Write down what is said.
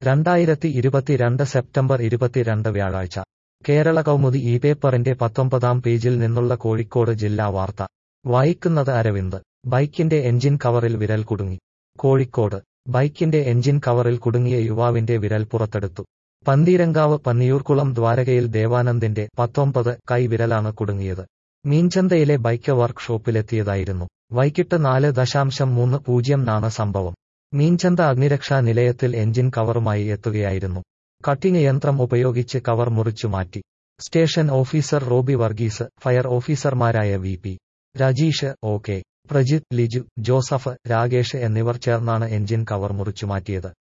രണ്ടായിരത്തി ഇരുപത്തിരണ്ട് സെപ്റ്റംബർ ഇരുപത്തിരണ്ട് വ്യാഴാഴ്ച കേരള കൗമുദി ഈ പേപ്പറിന്റെ പത്തൊമ്പതാം പേജിൽ നിന്നുള്ള കോഴിക്കോട് ജില്ലാ വാർത്ത വായിക്കുന്നത് അരവിന്ദ് ബൈക്കിന്റെ എഞ്ചിൻ കവറിൽ വിരൽ കുടുങ്ങി കോഴിക്കോട് ബൈക്കിന്റെ എഞ്ചിൻ കവറിൽ കുടുങ്ങിയ യുവാവിന്റെ വിരൽ പുറത്തെടുത്തു പന്തീരങ്കാവ് പന്നിയൂർക്കുളം ദ്വാരകയിൽ ദേവാനന്ദിന്റെ പത്തൊമ്പത് കൈ വിരലാണ് കുടുങ്ങിയത് മീൻചന്തയിലെ ബൈക്ക് വർക്ക് ഷോപ്പിലെത്തിയതായിരുന്നു വൈകിട്ട് നാല് ദശാംശം മൂന്ന് പൂജ്യം നാണ് സംഭവം മീൻചന്ത അഗ്നിരക്ഷാ നിലയത്തിൽ എഞ്ചിൻ കവറുമായി എത്തുകയായിരുന്നു കട്ടിങ് യന്ത്രം ഉപയോഗിച്ച് കവർ മുറിച്ചു മാറ്റി station officer Roby Varghese fire ഓഫീസർമാരായ V P Rajeesh O K Prajith Liju Joseph Rakesh എന്നിവർ ചേർന്നാണ് എഞ്ചിൻ കവർ മുറിച്ചു മാറ്റിയത്